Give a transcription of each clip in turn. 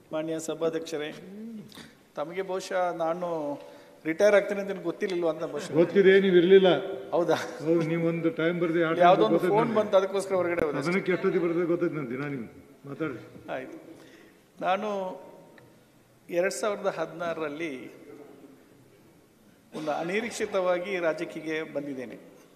ಮಾನ್ಯ ಸಭಾಧ್ಯಕ್ಷರೇ ತಮಗೆ ಬಹುಶಃ ನಾನು ರಿಟೈರ್ ಆಗ್ತೀನಿ ಅಂತ ನಿಮ್ಗೆ ಗೊತ್ತಿರ್ಲಿಲ್ವ ಅಂತ ಬಹುಶಃ ಗೊತ್ತಿದೆ ನೀವು ಇರ್ಲಿಲ್ಲ ಹೌದಾ ಹೌದು ನೀವು ಒಂದು ಟೈಮ್ ಬರ್ದೆ ಆ ಯಾವುದೋ time ಒಂದು ಗೊತ್ತೈತೆ ಫೋನ್ ನನಗೆ. ಬಂತು ಅದಕ್ಕೋಸ್ಕರ ಹೊರಗಡೆ ಹೋದೆ ಅದನ್ನಕ್ಕೆ ಎಷ್ಟೊತ್ತಿಗೆ ಬರ್ತದೆ ಗೊತ್ತೈತೆ ನಾನು ದಿನ ನೀವು ಮಾತಾಡಿ ಆಯಿತು ನಾನು ಎರಡು ಸಾವಿರದ ಹದಿನಾರರಲ್ಲಿ ಒಂದು ಅನಿರೀಕ್ಷಿತವಾಗಿ ರಾಜಕೀಯಕ್ಕೆ ಬಂದಿದ್ದೇನೆ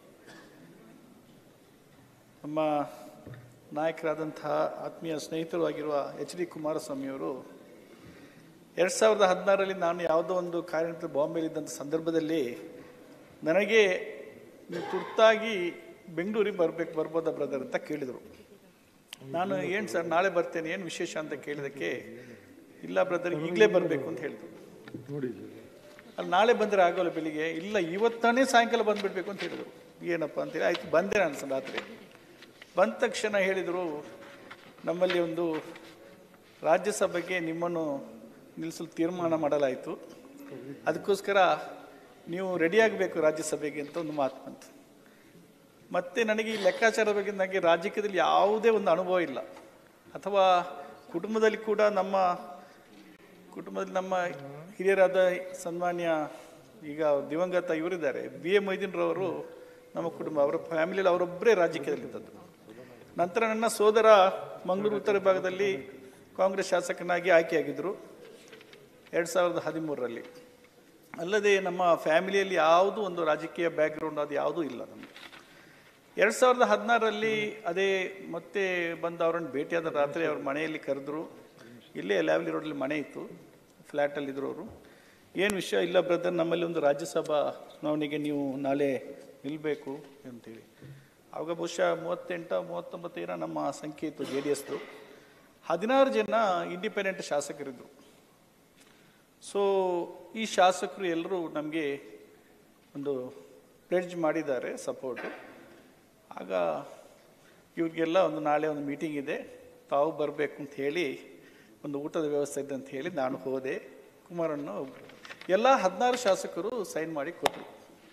ನಮ್ಮ ನಾಯಕರಾದಂತಹ ಆತ್ಮೀಯ ಸ್ನೇಹಿತರು ಆಗಿರುವ ಎಚ್ ಡಿ ಕುಮಾರಸ್ವಾಮಿಯವರು ಎರಡು ಸಾವಿರದ ಹದಿನಾರರಲ್ಲಿ ನಾನು ಯಾವುದೋ ಒಂದು ಕಾರ್ಯಕ್ರಮ ಬಾಂಬೆಲಿದ್ದಂಥ ಸಂದರ್ಭದಲ್ಲಿ ನನಗೆ ನೀವು ತುರ್ತಾಗಿ ಬೆಂಗಳೂರಿಗೆ ಬರ್ಬೇಕು ಬರ್ಬೋದಾ ಬ್ರದರ್ ಅಂತ ಕೇಳಿದರು ನಾನು ಏನು ಸರ್ ನಾಳೆ ಬರ್ತೇನೆ ಏನು ವಿಶೇಷ ಅಂತ ಕೇಳಿದಕ್ಕೆ ಇಲ್ಲ ಬ್ರದರ್ ಈಗಲೇ ಬರಬೇಕು ಅಂತ ಹೇಳಿದ್ರು ನೋಡಿ ಸರ್ ಅಲ್ಲಿ ನಾಳೆ ಬಂದರೆ ಆಗೋಲ್ಲ ಬೆಳಿಗ್ಗೆ ಇಲ್ಲ ಇವತ್ತಾನೇ ಸಾಯಂಕಾಲ ಬಂದುಬಿಡ್ಬೇಕು ಅಂತ ಹೇಳಿದರು ಏನಪ್ಪ ಅಂತೇಳಿ ಆಯ್ತು ಬಂದೆ ನಾನು ಸ- ರಾತ್ರಿ ಬಂದ ತಕ್ಷಣ ಹೇಳಿದರು ನಮ್ಮಲ್ಲಿ ಒಂದು ರಾಜ್ಯಸಭೆಗೆ ನಿಮ್ಮನ್ನು ನಿಲ್ಲಿಸಲು ತೀರ್ಮಾನ ಮಾಡಲಾಯಿತು ಅದಕ್ಕೋಸ್ಕರ ನೀವು ರೆಡಿ ಆಗಬೇಕು ರಾಜ್ಯಸಭೆಗೆ ಅಂತ ಒಂದು ಮಾತು ಬಂತು ಮತ್ತೆ ನನಗೆ ಈ ಲೆಕ್ಕಾಚಾರದ ಬಗ್ಗೆ ನನಗೆ ರಾಜಕೀಯದಲ್ಲಿ ಯಾವುದೇ ಒಂದು ಅನುಭವ ಇಲ್ಲ ಅಥವಾ ಕುಟುಂಬದಲ್ಲಿ ಕೂಡ ನಮ್ಮ ಕುಟುಂಬದಲ್ಲಿ ನಮ್ಮ ಹಿರಿಯರಾದ ಸನ್ಮಾನ್ಯ ಈಗ ದಿವಂಗತ ಇವರಿದ್ದಾರೆ ಬಿ ಎ ಮೊಯ್ದೀನ್ರವರು ನಮ್ಮ ಕುಟುಂಬ ಅವರ ಫ್ಯಾಮಿಲಿಯಲ್ಲಿ ಅವರೊಬ್ಬರೇ ರಾಜಕೀಯದಲ್ಲಿದ್ದದ್ದು ನಂತರ ನನ್ನ ಸೋದರ ಮಂಗಳೂರು ಉತ್ತರ ವಿಭಾಗದಲ್ಲಿ ಕಾಂಗ್ರೆಸ್ ಶಾಸಕನಾಗಿ ಆಯ್ಕೆಯಾಗಿದ್ದರು ಎರಡು ಸಾವಿರದ ಹದಿಮೂರರಲ್ಲಿ ಅಲ್ಲದೆ ನಮ್ಮ ಫ್ಯಾಮಿಲಿಯಲ್ಲಿ ಯಾವುದೂ ಒಂದು ರಾಜಕೀಯ ಬ್ಯಾಕ್ಗ್ರೌಂಡ್ ಅದು ಯಾವುದೂ ಇಲ್ಲ ನಮಗೆ ಎರಡು ಸಾವಿರದ ಹದಿನಾರರಲ್ಲಿ ಅದೇ ಮತ್ತೆ ಬಂದು ಅವರನ್ನು ಭೇಟಿಯಾದ ರಾತ್ರಿ ಅವ್ರ ಮನೆಯಲ್ಲಿ ಕರೆದ್ರು ಇಲ್ಲೇ ಲ್ಯಾವ್ಲಿ ರೋಡಲ್ಲಿ ಮನೆ ಇತ್ತು ಫ್ಲ್ಯಾಟಲ್ಲಿದ್ದರು ಅವರು ಏನು ವಿಷಯ ಇಲ್ಲ ಬ್ರದರ್ ನಮ್ಮಲ್ಲಿ ಒಂದು ರಾಜ್ಯಸಭಾ ಚುನಾವಣೆಗೆ ನೀವು ನಾಳೆ ನಿಲ್ಲಬೇಕು ಅಂತೇಳಿ ಆವಾಗ ಬಹುಶಃ ಮೂವತ್ತೆಂಟ ಮೂವತ್ತೊಂಬತ್ತು ಏನೋ ನಮ್ಮ ಸಂಖ್ಯೆ ಇತ್ತು ಜೆ ಡಿ ಎಸ್ದು ಹದಿನಾರು ಜನ ಇಂಡಿಪೆಂಡೆಂಟ್ ಶಾಸಕರಿದ್ದರು ಸೊ ಈ ಶಾಸಕರು ಎಲ್ಲರೂ ನಮಗೆ ಒಂದು ಪ್ಲೆಡ್ಜ್ ಮಾಡಿದ್ದಾರೆ ಸಪೋರ್ಟು ಆಗ ಇವ್ರಿಗೆಲ್ಲ ಒಂದು ನಾಳೆ ಒಂದು ಮೀಟಿಂಗ್ ಇದೆ ತಾವು ಬರಬೇಕು ಅಂತ ಹೇಳಿ ಒಂದು ಊಟದ ವ್ಯವಸ್ಥೆ ಇದೆ ಅಂತ ಹೇಳಿ ನಾನು ಹೋದೆ ಕುಮಾರಣ್ಣ ಎಲ್ಲ ಹದಿನಾರು ಶಾಸಕರು ಸೈನ್ ಮಾಡಿ ಕೊಟ್ಟರು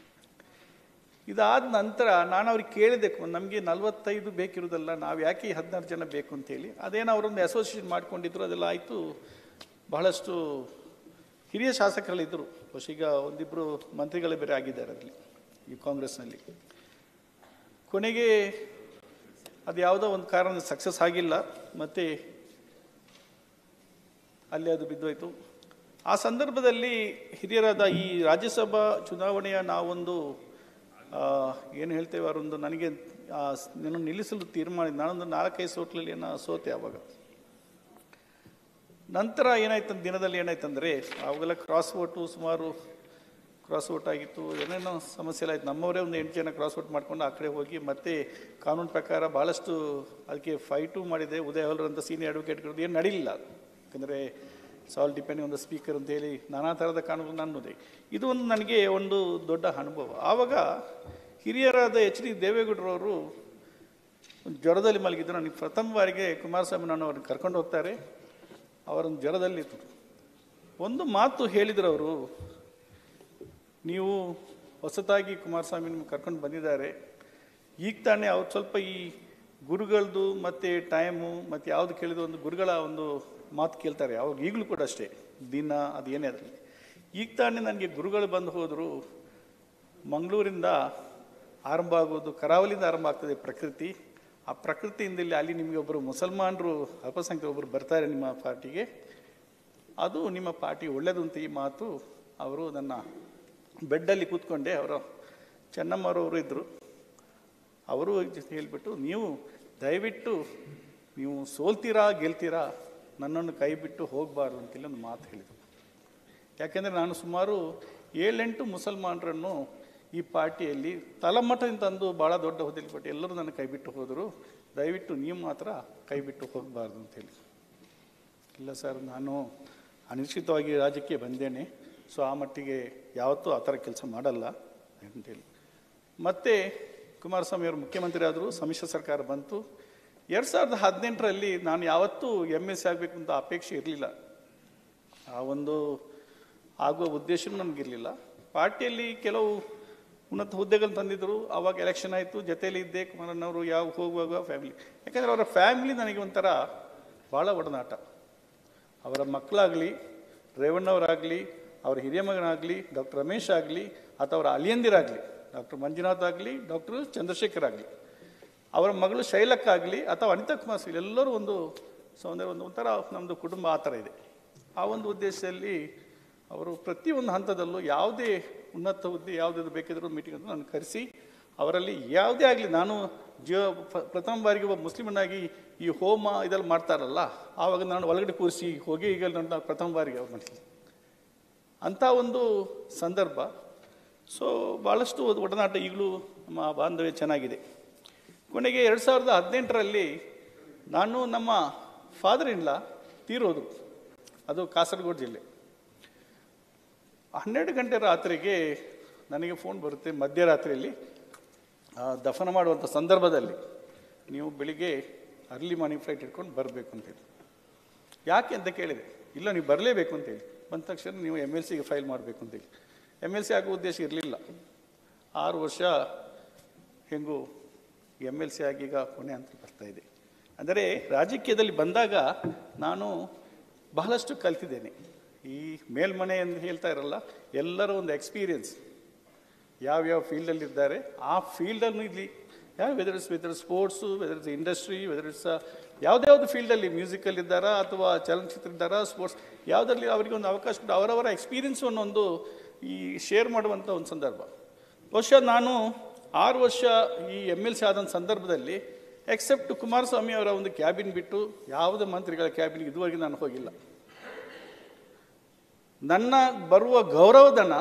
ಇದಾದ ನಂತರ ನಾನು ಅವ್ರಿಗೆ ಕೇಳಿದೆ ನಮಗೆ ನಲವತ್ತೈದು ಬೇಕಿರೋದಲ್ಲ ನಾವು ಯಾಕೆ ಈ ಹದಿನಾರು ಜನ ಬೇಕು ಅಂತೇಳಿ ಅದೇನೋ ಅವರೊಂದು ಅಸೋಸಿಯೇಷನ್ ಮಾಡ್ಕೊಂಡಿದ್ರು ಅದೆಲ್ಲ ಆಯಿತು ಬಹಳಷ್ಟು ಹಿರಿಯ ಶಾಸಕರಲ್ಲಿದ್ದರು ಬಹುಶಃ ಈಗ ಒಂದಿಬ್ಬರು ಮಂತ್ರಿಗಳೇ ಬೇರೆ ಆಗಿದ್ದಾರೆ ಅದರಲ್ಲಿ ಈ ಕಾಂಗ್ರೆಸ್ನಲ್ಲಿ ಕೊನೆಗೆ ಅದು ಯಾವುದೋ ಒಂದು ಕಾರಣ ಸಕ್ಸಸ್ ಆಗಿಲ್ಲ ಮತ್ತು ಅಲ್ಲಿ ಅದು ಬಿದ್ದೋಯ್ತು ಆ ಸಂದರ್ಭದಲ್ಲಿ ಹಿರಿಯರಾದ ಈ ರಾಜ್ಯಸಭಾ ಚುನಾವಣೆಯ ನಾವೊಂದು ಆ, ಏನು ಹೇಳ್ತೇವೆ ಅವರೊಂದು ನನಗೆ ಆ, ಸ್- ನನ್ನನ್ನು ನಿಲ್ಲಿಸಲು ತೀರ್ಮಾನ ನಾನೊಂದು ನಾಲ್ಕೈದು ಸೋಟ್ಲಲ್ಲಿ ಏನೋ ಸೋತೆ ಆವಾಗ ನಂತರ ಏನಾಯ್ತು ಅಂತ ದಿನದಲ್ಲಿ ಏನಾಯ್ತಂದರೆ ಅವಾಗೆಲ್ಲ ಕ್ರಾಸ್ ಓಟು ಸುಮಾರು ಕ್ರಾಸ್ ಓಟ್ ಆಗಿತ್ತು ಏನೇನೋ ಸಮಸ್ಯೆ ಎಲ್ಲ ಆಯ್ತು ನಮ್ಮವರೇ ಒಂದು ಎಂಟು ಜನ ಕ್ರಾಸ್ ಓಟ್ ಮಾಡ್ಕೊಂಡು ಆ ಕಡೆ ಹೋಗಿ ಮತ್ತೆ ಕಾನೂನು ಪ್ರಕಾರ ಭಾಳಷ್ಟು ಅದಕ್ಕೆ ಫೈಟು ಮಾಡಿದೆ ಉದಯ ಹೊಲರ್ ಅಂತ ಸೀನಿಯರ್ ಅಡ್ವೊಕೇಟ್ಗಳದ್ದು ಏನು ನಡೀಲಿಲ್ಲ ಯಾಕಂದರೆ ಸಾಲ್ ಡಿಪೆಂಡಿಂಗ್ ಒಂದು ಸ್ಪೀಕರ್ ಅಂತ ಹೇಳಿ ನಾನಾ ಥರದ ಕಾನೂನು ನನ್ನದೇ ಇದು ಒಂದು ನನಗೆ ಒಂದು ದೊಡ್ಡ ಅನುಭವ ಆವಾಗ ಹಿರಿಯರಾದ ಎಚ್ ಡಿ ದೇವೇಗೌಡರವರು ಒಂದು ಜ್ವರದಲ್ಲಿ ಮಲಗಿದ್ದು ನನಗೆ ಪ್ರಥಮ ಬಾರಿಗೆ ಕುಮಾರಸ್ವಾಮಿ ನಾನು ಅವ್ರನ್ನ ಕರ್ಕೊಂಡು ಹೋಗ್ತಾರೆ ಅವರೊಂದು ಜ್ವರದಲ್ಲಿತ್ತು ಒಂದು ಮಾತು ಹೇಳಿದ್ರು ಅವರು ನೀವು ಹೊಸತಾಗಿ ಕುಮಾರಸ್ವಾಮಿ ನಿಮ್ಗೆ ಕರ್ಕೊಂಡು ಬಂದಿದ್ದಾರೆ ಈಗ ತಾನೇ ಅವ್ರು ಸ್ವಲ್ಪ ಈ ಗುರುಗಳದ್ದು ಮತ್ತು ಟೈಮು ಮತ್ತು ಯಾವುದು ಕೇಳಿದ್ರು ಒಂದು ಗುರುಗಳ ಒಂದು ಮಾತು ಕೇಳ್ತಾರೆ ಅವಾಗ ಈಗಲೂ ಕೂಡ ಅಷ್ಟೇ ದಿನ ಅದು ಏನೇ ಅದರಲ್ಲಿ ಈಗ ತಾನೇ ನನಗೆ ಗುರುಗಳು ಬಂದು ಹೋದರು ಮಂಗಳೂರಿಂದ ಆರಂಭ ಆಗೋದು ಕರಾವಳಿಯಿಂದ ಆರಂಭ ಆಗ್ತದೆ ಪ್ರಕೃತಿ ಆ ಪ್ರಕೃತಿಯಿಂದ ಇಲ್ಲಿ ಅಲ್ಲಿ ನಿಮಗೆ ಒಬ್ಬರು ಮುಸಲ್ಮಾನರು ಅಲ್ಪಸಂಖ್ಯಾತ ಒಬ್ಬರು ಬರ್ತಾರೆ ನಿಮ್ಮ ಪಾರ್ಟಿಗೆ ಅದು ನಿಮ್ಮ ಪಾರ್ಟಿ ಒಳ್ಳೆಯದು ಅಂತ ಈ ಮಾತು ಅವರು ನನ್ನ ಬೆಡ್ಡಲ್ಲಿ ಕೂತ್ಕೊಂಡೆ ಅವರು ಚೆನ್ನಮ್ಮರವರು ಇದ್ದರು ಅವರು ಜೊತೆ ಹೇಳಿಬಿಟ್ಟು ನೀವು ದಯವಿಟ್ಟು ನೀವು ಸೋಲ್ತೀರಾ ಗೆಲ್ತೀರಾ ನನ್ನನ್ನು ಕೈ ಬಿಟ್ಟು ಹೋಗಬಾರ್ದು ಅಂತೇಳಿ ಒಂದು ಮಾತು ಹೇಳಿದರು ಯಾಕೆಂದರೆ ನಾನು ಸುಮಾರು ಏಳೆಂಟು ಮುಸಲ್ಮಾನರನ್ನು ಈ ಪಾರ್ಟಿಯಲ್ಲಿ ತಲಮಟ್ಟದಿಂದ ತಂದು ಭಾಳ ದೊಡ್ಡ ಹುದ್ದೆಯಲ್ಲಿ ಕೊಟ್ಟು ಎಲ್ಲರೂ ನನ್ನ ಕೈ ಬಿಟ್ಟು ಹೋದರು ದಯವಿಟ್ಟು ನೀವು ಮಾತ್ರ ಕೈ ಬಿಟ್ಟು ಹೋಗಬಾರ್ದು ಅಂತೇಳಿ ಇಲ್ಲ ಸರ್ ನಾನು ಅನಿಶ್ಚಿತವಾಗಿ ರಾಜ್ಯಕ್ಕೆ ಬಂದೇನೆ ಸೊ ಆ ಮಟ್ಟಿಗೆ ಯಾವತ್ತೂ ಆ ಥರ ಕೆಲಸ ಮಾಡಲ್ಲ ಅಂತೇಳಿ ಮತ್ತೆ ಕುಮಾರಸ್ವಾಮಿ ಅವರು ಮುಖ್ಯಮಂತ್ರಿ ಆದರು ಸಮ್ಮಿಶ್ರ ಸರ್ಕಾರ ಬಂತು ಎರಡು ಸಾವಿರದ ಹದಿನೆಂಟರಲ್ಲಿ ನಾನು ಯಾವತ್ತೂ ಎಮ್ ಎಸ್ ಆಗಬೇಕು ಅಂತ ಅಪೇಕ್ಷೆ ಇರಲಿಲ್ಲ ಆ ಒಂದು ಆಗುವ ಉದ್ದೇಶವೂ ನನಗಿರಲಿಲ್ಲ ಪಾರ್ಟಿಯಲ್ಲಿ ಕೆಲವು ಉನ್ನತ ಹುದ್ದೆಗಳು ತಂದಿದ್ದರು ಆವಾಗ ಎಲೆಕ್ಷನ್ ಆಯಿತು ಜೊತೆಯಲ್ಲಿ ಇದ್ದೆ ಕುಮಾರಣ್ಣವರು ಯಾವ ಹೋಗುವಾಗ ಫ್ಯಾಮಿಲಿ ಯಾಕಂದರೆ ಅವರ ಫ್ಯಾಮಿಲಿ ನನಗೆ ಒಂಥರ ಭಾಳ ಒಡನಾಟ ಅವರ ಮಕ್ಕಳಾಗಲಿ ರೇವಣ್ಣವರಾಗಲಿ ಅವರ ಹಿರಿಯ ಮಗನಾಗಲಿ ಡಾಕ್ಟರ್ ರಮೇಶ್ ಆಗಲಿ ಅಥವಾ ಅವರ ಅಳಿಯಂದಿರಾಗಲಿ ಡಾಕ್ಟರ್ ಮಂಜುನಾಥ್ ಆಗಲಿ ಡಾಕ್ಟರ್ ಚಂದ್ರಶೇಖರ್ ಆಗಲಿ ಅವರ ಮಗಳು ಶೈಲಕ್ ಆಗಲಿ ಅಥವಾ ಅನಿತಾ ಕುಮಾರ್ ಸಿಗ್ಲಿ ಎಲ್ಲರೂ ಒಂದು ಸೌಂದರ್ಯ ಒಂದು ಒಂಥರ ನಮ್ಮದು ಕುಟುಂಬ ಆ ಥರ ಇದೆ ಆ ಒಂದು ಉದ್ದೇಶದಲ್ಲಿ ಅವರು ಪ್ರತಿಯೊಂದು ಹಂತದಲ್ಲೂ ಯಾವುದೇ ಉನ್ನತ ಹುದ್ದೆ ಯಾವುದಾದ್ರು ಬೇಕಿದ್ರೂ ಮೀಟಿಂಗ್ ಅಂತ ನಾನು ಕರೆಸಿ ಅವರಲ್ಲಿ ಯಾವುದೇ ಆಗಲಿ ನಾನು ಜೀವ ಪ- ಪ್ರಥಮ ಬಾರಿಗೆ ಒಬ್ಬ ಮುಸ್ಲಿಮನಾಗಿ ಈ ಹೋಮ ಇದೆಲ್ಲ ಮಾಡ್ತಾರಲ್ಲ ಆವಾಗ ನಾನು ಒಳಗಡೆ ಕೂರಿಸಿ ಹೋಗಿ ಈಗ ನನ್ನ ಪ್ರಥಮ ಬಾರಿಗೆ ಅವ್ರು ಮಾಡ್ತೀನಿ ಅಂಥ ಒಂದು ಸಂದರ್ಭ ಸೊ ಭಾಳಷ್ಟು ಒಂದು ಒಡನಾಟ ಈಗಲೂ ನಮ್ಮ ಬಾಂಧವ್ಯ ಚೆನ್ನಾಗಿದೆ ಕೊನೆಗೆ ಎರಡು ಸಾವಿರದ ಹದಿನೆಂಟರಲ್ಲಿ ನಾನು ನಮ್ಮ ಫಾದರ್ ಇನ್ಲ ತೀರೋದು ಅದು ಕಾಸರಗೋಡು ಜಿಲ್ಲೆ ಹನ್ನೆರಡು ಗಂಟೆ ರಾತ್ರಿಗೆ ನನಗೆ ಫೋನ್ ಬರುತ್ತೆ ಮಧ್ಯರಾತ್ರಿಯಲ್ಲಿ ಆ, ದಫನ ಮಾಡುವಂಥ ಸಂದರ್ಭದಲ್ಲಿ ನೀವು ಬೆಳಿಗ್ಗೆ ಅರ್ಲಿ ಮಾರ್ನಿಂಗ್ ಫ್ಲೈಟ್ ಇಟ್ಕೊಂಡು ಬರಬೇಕು ಅಂತೇಳಿ ಯಾಕೆ ಅಂತ ಕೇಳಿದೆ ಇಲ್ಲ ನೀವು ಬರಲೇಬೇಕು ಅಂತೇಳಿ ಬಂದ ತಕ್ಷಣ ನೀವು ಎಮ್ ಎಲ್ ಸಿಗೆ ಫೈಲ್ ಮಾಡಬೇಕು ಅಂತೇಳಿ ಎಮ್ ಎಲ್ ಸಿ ಆಗೋ ಉದ್ದೇಶ ಇರಲಿಲ್ಲ ಆರು ವರ್ಷ ಹೆಂಗೂ ಎಮ್ ಎಲ್ ಸಿ ಆಗಿ ಈಗ ಕೊನೆ ಅಂತ ಬರ್ತಾ ಇದೆ ಅಂದರೆ ರಾಜಕೀಯದಲ್ಲಿ ಬಂದಾಗ ನಾನು ಬಹಳಷ್ಟು ಕಲ್ತಿದ್ದೇನೆ ಈ ಮೇಲ್ಮನೆ ಎಂದು ಹೇಳ್ತಾ ಇರಲ್ಲ ಎಲ್ಲರ ಒಂದು ಎಕ್ಸ್ಪೀರಿಯನ್ಸ್ ಯಾವ್ಯಾವ ಫೀಲ್ಡಲ್ಲಿದ್ದಾರೆ ಆ ಫೀಲ್ಡನ್ನು ಇಲ್ಲಿ ಯಾವ whether it's whether sports whether it's industry whether it's ಯಾವುದ್ಯಾವುದು ಫೀಲ್ಡಲ್ಲಿ ಮ್ಯೂಸಿಕಲ್ ಇದ್ದಾರಾ ಅಥವಾ ಚಲನಚಿತ್ರ ಇದ್ದಾರಾ ಸ್ಪೋರ್ಟ್ಸ್ ಯಾವುದರಲ್ಲಿ ಅವರಿಗೆ ಒಂದು ಅವಕಾಶ ಕೊಟ್ಟು ಅವರವರ ಎಕ್ಸ್ಪೀರಿಯನ್ಸನ್ನು ಒಂದು ಈ ಶೇರ್ ಮಾಡುವಂಥ ಒಂದು ಸಂದರ್ಭ ಬಹುಶಃ ನಾನು ಆರು ವರ್ಷ ಈ ಎಮ್ ಎಲ್ ಸಿ ಆದಂಥ ಸಂದರ್ಭದಲ್ಲಿ ಎಕ್ಸೆಪ್ಟ್ ಕುಮಾರಸ್ವಾಮಿ ಅವರ ಒಂದು ಕ್ಯಾಬಿನ್ ಬಿಟ್ಟು ಯಾವುದೇ ಮಂತ್ರಿಗಳ ಕ್ಯಾಬಿನ್ಗೆ ಇದುವರೆಗೆ ನಾನು ಹೋಗಿಲ್ಲ ನನ್ನ ಬರುವ ಗೌರವಧನ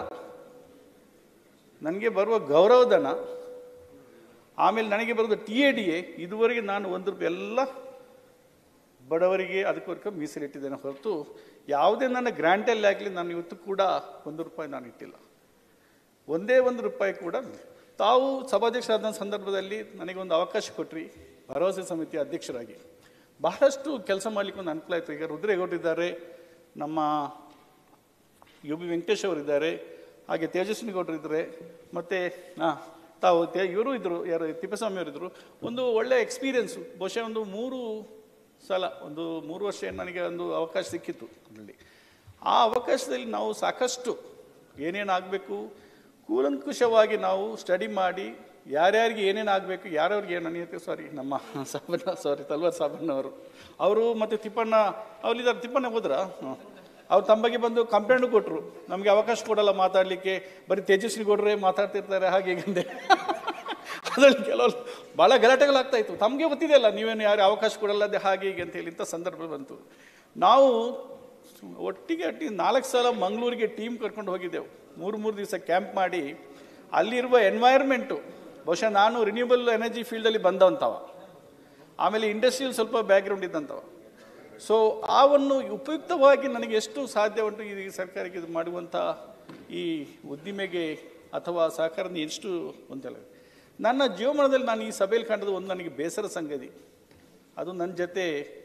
ನನಗೆ ಬರುವ ಗೌರವಧನ ಆಮೇಲೆ ನನಗೆ ಬರೋದು ಟಿ ಎ ಡಿ ಎ ಇದುವರೆಗೆ ನಾನು ಒಂದು ರೂಪಾಯಿ ಎಲ್ಲ ಬಡವರಿಗೆ ಅದಕ್ಕೋಸ್ಕರ ಮೀಸಲಿಟ್ಟಿದ್ದೇನೆ ಹೊರತು ಯಾವುದೇ ನನ್ನ ಗ್ರ್ಯಾಂಟಲ್ಲಿ ಆಗಲಿ ನಾನು ಇವತ್ತು ಕೂಡ ಒಂದು ರೂಪಾಯಿ ನಾನು ಇಟ್ಟಿಲ್ಲ ಒಂದೇ ಒಂದು ರೂಪಾಯಿ ಕೂಡ ತಾವು ಸಭಾಧ್ಯಕ್ಷರಾದ ಸಂದರ್ಭದಲ್ಲಿ ನನಗೆ ಒಂದು ಅವಕಾಶ ಕೊಟ್ರಿ ಭರವಸೆ ಸಮಿತಿ ಅಧ್ಯಕ್ಷರಾಗಿ ಬಹಳಷ್ಟು ಕೆಲಸ ಮಾಡಲಿಕ್ಕೆ ಒಂದು ಅನುಕೂಲ ಆಯಿತು ಈಗ ರುದ್ರೇಗೌಡರಿದ್ದಾರೆ ನಮ್ಮ ಯು ಬಿ ವೆಂಕಟೇಶ್ ಅವರಿದ್ದಾರೆ ಹಾಗೆ ತೇಜಸ್ವಿನಿ ಗೌಡರು ಇದ್ದಾರೆ ಮತ್ತು ಹಾಂ ತಾವು ತೇ ಇವರು ಇದ್ದರು ಯಾರು ತಿಪ್ಪಸ್ವಾಮಿ ಅವರಿದ್ದರು ಒಂದು ಒಳ್ಳೆ ಎಕ್ಸ್ಪೀರಿಯನ್ಸು ಬಹುಶಃ ಒಂದು ಮೂರು ಸಲ ಒಂದು ಮೂರು ವರ್ಷ ನನಗೆ ಒಂದು ಅವಕಾಶ ಸಿಕ್ಕಿತ್ತು ಅದರಲ್ಲಿ ಆ ಅವಕಾಶದಲ್ಲಿ ನಾವು ಸಾಕಷ್ಟು ಏನೇನು ಆಗಬೇಕು ಕೂಲಂಕುಷವಾಗಿ ನಾವು ಸ್ಟಡಿ ಮಾಡಿ ಯಾರ್ಯಾರಿಗೆ ಏನೇನು ಆಗಬೇಕು ಯಾರ್ಯಾರಿಗೆ ಏನು ನನಗೆ ಸಾರಿ ನಮ್ಮ ಸಾಬಣ್ಣ ಸಾರಿ ತಲ್ವಾರ್ ಸಾಬಣ್ಣವರು ಅವರು ಮತ್ತು ತಿಪ್ಪಣ್ಣ ಅವರಿದ್ದಾರೆ ತಿಪ್ಪಣ್ಣ ಹೋದ್ರಾ ಹಾಂ ಅವ್ರು ತಮ್ಮ ಬಗ್ಗೆ ಬಂದು ಕಂಪ್ಲೇಂಟ್ ಕೊಟ್ಟರು ನಮಗೆ ಅವಕಾಶ ಕೊಡಲ್ಲ ಮಾತಾಡಲಿಕ್ಕೆ ಬರೀ ತೇಜಸ್ವಿ ಗೌಡ್ರೆ ಮಾತಾಡ್ತಿರ್ತಾರೆ ಹಾಗೆ ಹೀಗಂದೆ ಅದರಲ್ಲಿ ಕೆಲವರು ಭಾಳ ಗಲಾಟೆಗಳಾಗ್ತಾ ಇತ್ತು ತಮಗೆ ಗೊತ್ತಿದೆಯಲ್ಲ ನೀವೇನು ಯಾರು ಅವಕಾಶ ಕೊಡಲ್ಲದೆ ಹಾಗೆ ಹೀಗೆ ಅಂತ ಹೇಳಿ ಇಂಥ ಸಂದರ್ಭ ಬಂತು ನಾವು ಒಟ್ಟಿಗೆ ಅಟ್ಟಿ ನಾಲ್ಕು ಸಲ ಮಂಗಳೂರಿಗೆ ಟೀಮ್ ಕರ್ಕೊಂಡು ಹೋಗಿದ್ದೆವು ಮೂರು ಮೂರು ದಿವಸ ಕ್ಯಾಂಪ್ ಮಾಡಿ ಅಲ್ಲಿರುವ ಎನ್ವೈರ್ಮೆಂಟು ಬಹುಶಃ ನಾನು ರಿನ್ಯೂಬಲ್ ಎನರ್ಜಿ ಫೀಲ್ಡಲ್ಲಿ ಬಂದವಂಥವ ಆಮೇಲೆ ಇಂಡಸ್ಟ್ರಿಯಲ್ ಸ್ವಲ್ಪ ಬ್ಯಾಕ್ಗ್ರೌಂಡ್ ಇದ್ದಂಥವ ಸೊ ಆ ಒಂದು ಉಪಯುಕ್ತವಾಗಿ ನನಗೆ ಎಷ್ಟು ಸಾಧ್ಯ ಉಂಟು ಈ ಸರ್ಕಾರಕ್ಕೆ ಇದು ಮಾಡುವಂಥ ಈ ಉದ್ದಿಮೆಗೆ ಅಥವಾ ಸಹಕಾರದ ಎಷ್ಟು ಒಂದಲ್ಲ ನನ್ನ ಜೀವಮಾನದಲ್ಲಿ ನಾನು ಈ ಸಭೆಯಲ್ಲಿ ಕಂಡದ್ದು ಒಂದು ನನಗೆ ಬೇಸರ ಸಂಗತಿ ಅದು ನನ್ನ ಜೊತೆ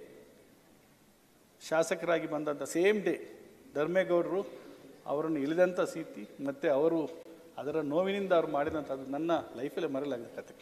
ಶಾಸಕರಾಗಿ ಬಂದಂಥ ಸೇಮ್ ಡೇ ಧರ್ಮೇಗೌಡರು ಅವರನ್ನು ಇಳಿದಂಥ ಸ್ಥಿತಿ ಮತ್ತು ಅವರು ಅದರ ನೋವಿನಿಂದ ಅವ್ರು ಮಾಡಿದಂಥ ಅದು ನನ್ನ ಲೈಫಲ್ಲೇ ಮರೆಯಲಾಗದ ಕತೆ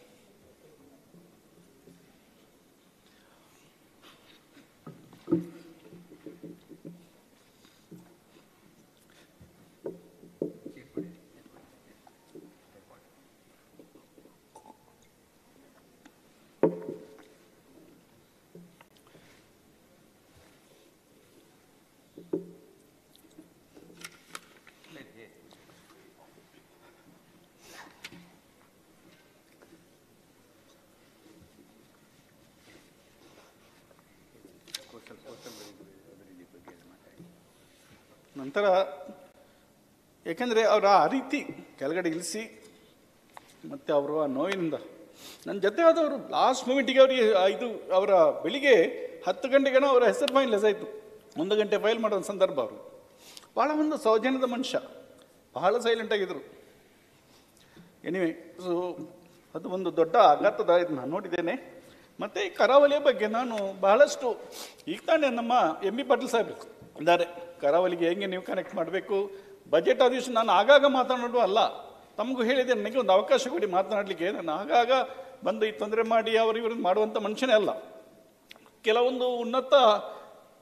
ನಂತರ ಯಾಕೆಂದರೆ ಅವರ ಆ ರೀತಿ ಕೆಳಗಡೆ ಇಳಿಸಿ ಮತ್ತು ಅವರು ಆ ನೋವಿನಿಂದ ನನ್ನ ಜೊತೆ ಆದವರು ಲಾಸ್ಟ್ ಮೂಮೆಂಟಿಗೆ ಅವರಿಗೆ ಇದು ಅವರ ಬೆಳಿಗ್ಗೆ ಹತ್ತು ಗಂಟೆಗೇನೋ ಅವರ ಹೆಸರು ಫೈಲ್ ಆಯಿತು ಒಂದು ಗಂಟೆ ಫೈಲ್ ಮಾಡೋ ಒಂದು ಸಂದರ್ಭ ಅವರು ಭಾಳ ಒಂದು ಸೌಜನ್ಯದ ಮನುಷ್ಯ ಬಹಳ ಸೈಲೆಂಟ್ ಆಗಿದ್ದರು ಎನಿವೆ ಸೊ ಅದು ಒಂದು ದೊಡ್ಡ ಆಘಾತದ ಇದು ನಾನು ನೋಡಿದ್ದೇನೆ ಮತ್ತು ಈ ಕರಾವಳಿಯ ಬಗ್ಗೆ ನಾನು ಬಹಳಷ್ಟು ಈಗ ತಾನೇ ನಮ್ಮ ಎಂ ಬಿ ಪಾಟೀಲ್ ಸಾಹೇಬ್ ಇದ್ದಾರೆ ಕರಾವಳಿಗೆ ಹೆಂಗೆ ನೀವು ಕನೆಕ್ಟ್ ಮಾಡಬೇಕು ಬಜೆಟ್ ಅಧಿವೇಶನ ನಾನು ಆಗಾಗ ಮಾತನಾಡುವ ಅಲ್ಲ ತಮಗೂ ಹೇಳಿದೆ ನನಗೆ ಒಂದು ಅವಕಾಶ ಕೊಡಿ ಮಾತನಾಡಲಿಕ್ಕೆ ನಾನು ಆಗಾಗ ಬಂದು ಈ ತೊಂದರೆ ಮಾಡಿ ಅವರು ಇವ್ರನ್ನ ಮಾಡುವಂಥ ಮನುಷ್ಯನೇ ಅಲ್ಲ ಕೆಲವೊಂದು ಉನ್ನತ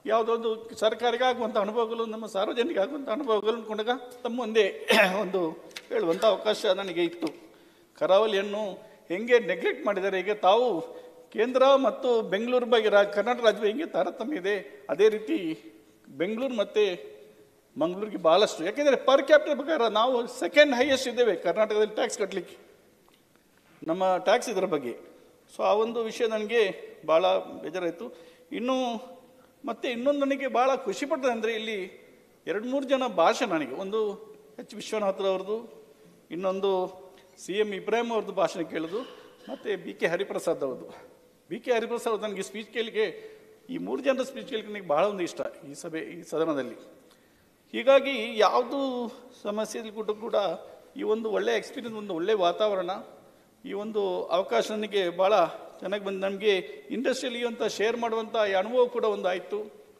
ಯಾವುದೊಂದು ಸರ್ಕಾರಕ್ಕೆ ಆಗುವಂಥ ಅನುಭವಗಳು ನಮ್ಮ ಸಾರ್ವಜನಿಕ ಆಗುವಂಥ ಅನುಭವಗಳು ಅಂದ್ಕೊಂಡಾಗ ತಮ್ಮ ಮುಂದೆ ಒಂದು ಹೇಳುವಂಥ ಅವಕಾಶ ನನಗೆ ಇತ್ತು ಕರಾವಳಿಯನ್ನು ಹೆಂಗೆ ನೆಗ್ಲೆಕ್ಟ್ ಮಾಡಿದ್ದಾರೆ ಈಗ ತಾವು ಕೇಂದ್ರ ಮತ್ತು ಬೆಂಗಳೂರು ಬಗ್ಗೆ ರಾ ಕರ್ನಾಟಕ ರಾಜ್ಯ ಹೆಂಗೆ ತಾರತಮ್ಯ ಇದೆ ಅದೇ ರೀತಿ ಬೆಂಗಳೂರು ಮತ್ತು ಮಂಗಳೂರಿಗೆ ಭಾಳಷ್ಟು ಯಾಕೆಂದರೆ ಪರ್ ಕ್ಯಾಪಿಟಲ್ ಪ್ರಕಾರ ನಾವು ಸೆಕೆಂಡ್ ಹೈಯೆಸ್ಟ್ ಇದ್ದೇವೆ ಕರ್ನಾಟಕದಲ್ಲಿ ಟ್ಯಾಕ್ಸ್ ಕಟ್ಟಲಿಕ್ಕೆ ನಮ್ಮ ಟ್ಯಾಕ್ಸ್ ಇದರ ಬಗ್ಗೆ ಸೊ ಆ ಒಂದು ವಿಷಯ ನನಗೆ ಭಾಳ ಬೇಜಾರಾಯಿತು ಇನ್ನು ಮತ್ತೆ ಇನ್ನೊಂದು ನನಗೆ ಭಾಳ ಖುಷಿ ಪಟ್ಟದೆ ಅಂದರೆ ಇಲ್ಲಿ ಎರಡು ಮೂರು ಜನ ಭಾಷೆ ನನಗೆ ಒಂದು ಎಚ್ ವಿಶ್ವನಾಥ್ರವ್ರದ್ದು ಇನ್ನೊಂದು ಸಿ ಎಂ ಇಬ್ರಾಹಿಂ ಅವ್ರದ್ದು ಭಾಷಣ ಕೇಳೋದು ಮತ್ತು ಬಿ ಕೆ ಹರಿಪ್ರಸಾದ್ ಅವ್ರದ್ದು ಬಿ ಕೆ ಹರಿಪ್ರಸಾದ್ ಅವ್ರು ನನಗೆ ಸ್ಪೀಚ್ ಕೇಳಿಕೆ ಈ ಮೂರು ಜನರ ಸ್ಪೀಚ್ ಕೇಳಿಕೆ ನನಗೆ ಭಾಳ ಒಂದು ಇಷ್ಟ ಈ ಸಭೆ ಈ ಸದನದಲ್ಲಿ ಹೀಗಾಗಿ ಯಾವುದು ಸಮಸ್ಯೆ ಕೂಡ ಕೂಡ ಈ ಒಂದು ಒಳ್ಳೆಯ ಎಕ್ಸ್ಪೀರಿಯನ್ಸ್ ಒಂದು ಒಳ್ಳೆಯ ವಾತಾವರಣ ಈ ಒಂದು ಅವಕಾಶ ನನಗೆ ಭಾಳ ಚೆನ್ನಾಗಿ ಬಂದು ನಮಗೆ ಇಂಡಸ್ಟ್ರಿಯಲ್ಲಿ ಅಂತ ಶೇರ್ ಮಾಡುವಂಥ ಈ ಅನುಭವ ಕೂಡ ಒಂದು ಆಯಿತು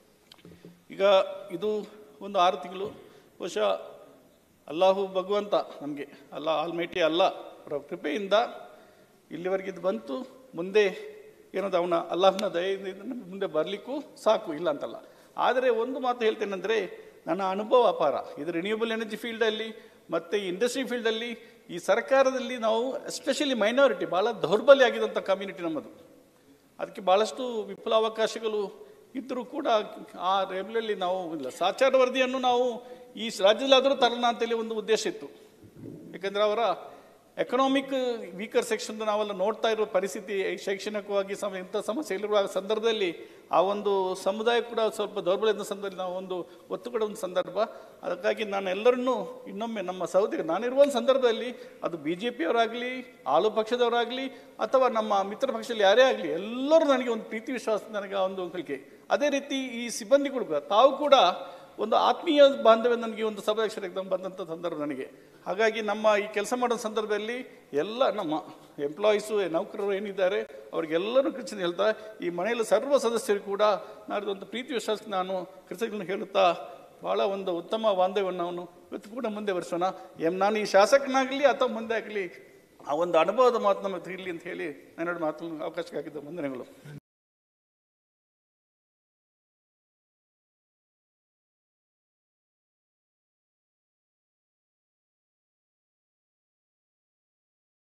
ಈಗ ಇದು ಒಂದು ಆರು ತಿಂಗಳು ಬಹುಶಃ ಅಲ್ಲಾಹು ಭಗವಂತ ನಮಗೆ ಅಲ್ಲ ಆಲ್ಮೈಟಿ ಅಲ್ಲ ಅವರ ಕೃಪೆಯಿಂದ ಇಲ್ಲಿವರೆಗೆ ಇದು ಬಂತು ಮುಂದೆ ಏನದು ಅವನ ಅಲ್ಲಾಹನ ದಯೆಯಿಂದ ಇದು ನಮ್ಗೆ ಮುಂದೆ ಬರಲಿಕ್ಕೂ ಸಾಕು ಇಲ್ಲ ಅಂತಲ್ಲ ಆದರೆ ಒಂದು ಮಾತು ಹೇಳ್ತೇನೆಂದರೆ ನನ್ನ ಅನುಭವ ಅಪಾರ ಇದು ರಿನ್ಯೂಬಲ್ ಎನರ್ಜಿ ಫೀಲ್ಡಲ್ಲಿ ಮತ್ತು ಇಂಡಸ್ಟ್ರಿ ಫೀಲ್ಡಲ್ಲಿ ಈ ಸರ್ಕಾರದಲ್ಲಿ ನಾವು ಎಸ್ಪೆಷಲಿ ಮೈನಾರಿಟಿ ಭಾಳ ದೌರ್ಬಲ್ಯ ಆಗಿದಂಥ ಕಮ್ಯುನಿಟಿ ನಮ್ಮದು ಅದಕ್ಕೆ ಭಾಳಷ್ಟು ವಿಫಲಾವಕಾಶಗಳು ಇದ್ದರೂ ಕೂಡ ಆ ರೇಬ್ಲಲ್ಲಿ ನಾವು ಇಲ್ಲ ಸಾಚಾರ ವರದಿಯನ್ನು ನಾವು ಈ ರಾಜ್ಯದಲ್ಲಾದರೂ ತರೋಣ ಅಂತೇಳಿ ಒಂದು ಉದ್ದೇಶ ಇತ್ತು ಯಾಕಂದರೆ ಅವರ ಎಕನಾಮಿಕ್ ವೀಕರ್ ಸೆಕ್ಷನ್ ನಾವೆಲ್ಲ ನೋಡ್ತಾ ಇರೋ ಪರಿಸ್ಥಿತಿ ಈ ಶೈಕ್ಷಣಿಕವಾಗಿ ಸಮ ಇಂಥ ಸಮಸ್ಯೆ ಇರುವ ಸಂದರ್ಭದಲ್ಲಿ ಆ ಒಂದು ಸಮುದಾಯ ಕೂಡ ಸ್ವಲ್ಪ ದೌರ್ಬಲ್ಯದ ಸಂದರ್ಭದಲ್ಲಿ ನಾವು ಒಂದು ಒತ್ತು ಕೊಡೋ ಒಂದು ಸಂದರ್ಭ ಅದಕ್ಕಾಗಿ ನಾನು ಎಲ್ಲರನ್ನೂ ಇನ್ನೊಮ್ಮೆ ನಮ್ಮ ಸಹೋದರಿ ನಾನಿರುವ ಒಂದು ಸಂದರ್ಭದಲ್ಲಿ ಅದು ಬಿ ಜೆ ಪಿಯವರಾಗಲಿ ಆಳು ಪಕ್ಷದವರಾಗಲಿ ಅಥವಾ ನಮ್ಮ ಮಿತ್ರ ಪಕ್ಷದಲ್ಲಿ ಯಾರೇ ಆಗಲಿ ಎಲ್ಲರೂ ನನಗೆ ಒಂದು ಪ್ರೀತಿ ವಿಶ್ವಾಸ ನನಗೆ ಆ ಒಂದು ಕಲಿಕೆ ಅದೇ ರೀತಿ ಈ ಸಿಬ್ಬಂದಿಗಳು ಕೂಡ ತಾವು ಕೂಡ ಒಂದು ಆತ್ಮೀಯ ಬಾಂಧವ್ಯ ನನಗೆ ಒಂದು ಸಭಾಧ್ಯಕ್ಷರ ಎಕ್ಸಾಮ್ ಬಂದಂಥ ಸಂದರ್ಭ ನನಗೆ ಹಾಗಾಗಿ ನಮ್ಮ ಈ ಕೆಲಸ ಮಾಡೋ ಸಂದರ್ಭದಲ್ಲಿ ಎಲ್ಲ ನಮ್ಮ ಎಂಪ್ಲಾಯೀಸು ನೌಕರರು ಏನಿದ್ದಾರೆ ಅವ್ರಿಗೆಲ್ಲರೂ ಕೃತಜ್ಞತೆ ಹೇಳ್ತಾ ಈ ಮನೆಯಲ್ಲಿ ಸರ್ವ ಸದಸ್ಯರು ಕೂಡ ನಾಡಿದ ಒಂದು ಪ್ರೀತಿ ವಿಶ್ವಾಸಕ್ಕೆ ನಾನು ಕೃತಜ್ಞತೆ ಹೇಳುತ್ತಾ ಭಾಳ ಒಂದು ಉತ್ತಮ ಬಾಂಧವ್ಯವನ್ನು ನಾವು ಇವತ್ತು ಕೂಡ ಮುಂದೆ ಬರೆಸೋಣ ಎಂ ನಾನು ಈ ಶಾಸಕನಾಗಲಿ ಅಥವಾ ಮುಂದೆ ಆಗಲಿ ಆ ಒಂದು ಅನುಭವದ ಮಾತು ನಮಗೆ ಇರಲಿ ಅಂತ ಹೇಳಿ ನನ್ನ ಮಾತು ಅವಕಾಶಕ್ಕಾಗಿದ್ದ ವಂದನೆಗಳು